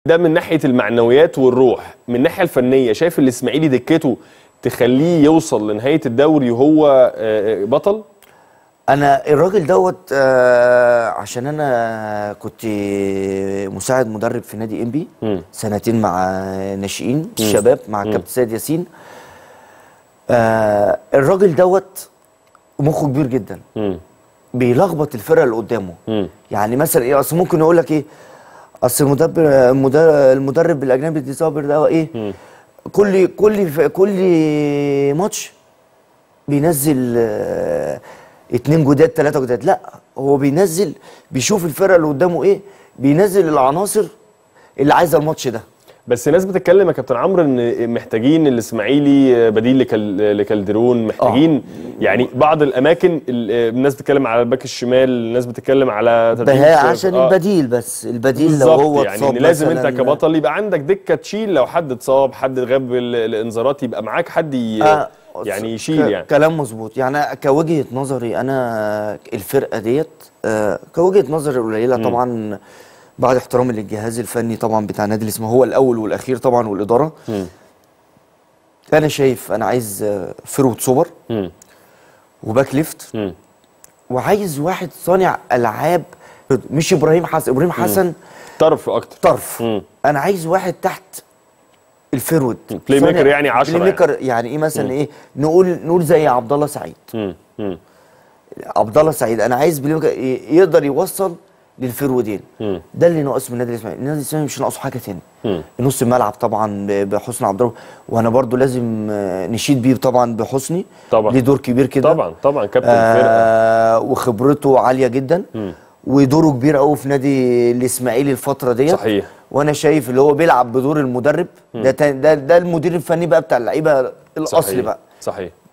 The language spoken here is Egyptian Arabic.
ده من ناحيه المعنويات والروح من الناحيه الفنيه شايف الاسماعيلي دكته تخليه يوصل لنهايه الدوري وهو آه، بطل انا الراجل دوت آه عشان انا كنت مساعد مدرب في نادي ام بي مم. سنتين مع ناشئين الشباب مع كابتن سيد ياسين آه الراجل دوت مخه كبير جدا مم. بيلخبط الفرقه اللي قدامه مم. يعني مثلا ايه اصل ممكن يقول لك ايه اصل المدرب المدرب, المدرب الاجنبي دي صابر ده ايه كل كل كل ماتش بينزل آه، اتنين جداد تلاته جداد لا هو بينزل بيشوف الفرقه اللي قدامه ايه بينزل العناصر اللي عايزه الماتش ده بس الناس بتتكلم يا كابتن عمرو ان محتاجين الاسماعيلي بديل لكال لكالدرون محتاجين يعني بعض الاماكن ال- الناس بتتكلم على الباك الشمال الناس بتتكلم على تدريب ده شاب- عشان آه. البديل بس البديل لو بالظبط هو يعني اتصاب إن لازم انت مثلاً- كبطل يبقى عندك دكه تشيل لو حد اتصاب حد غاب ال- الانذارات يبقى معاك حد ي... آه، يعني يشيل ك- يعني كلام مظبوط يعني كوجهه نظري انا الفرقه ديت آه، كوجهه نظري قليله طبعا بعد احترامي للجهاز الفني طبعا بتاع نادي الاسماعيلي هو الاول والاخير طبعا والاداره مم. انا شايف انا عايز آه، فروت سوبر مم. وباك ليفت مم. وعايز واحد صانع العاب مش ابراهيم حسن ابراهيم حسن طرف اكتر طرف مم. انا عايز واحد تحت الفرود بلاي ميكر صانع- يعني عشرة بلاي ميكر يعني ايه مثلا ايه نقول نقول زي عبد الله سعيد مم. مم. عبد الله سعيد انا عايز بلاي ميكر ي- يقدر يوصل للفرودين مم. ده اللي ناقص من النادي الاسماعيلي النادي الاسماعيلي مش ناقصه حاجه تاني مم. نص الملعب طبعا ب- بحسن عبد الله وانا برضو لازم آه، نشيد بيه طبعا بحسني طبعا. ليه دور كبير كده طبعا طبعا كابتن الفرقه آه وخبرته عاليه جدا ودوره كبير قوي في نادي الاسماعيلي الفتره ديت صحيح. وانا شايف اللي هو بيلعب بدور المدرب ده تا- ده ده المدير الفني بقى بتاع اللعيبه الاصلي صحيح. بقى صحيح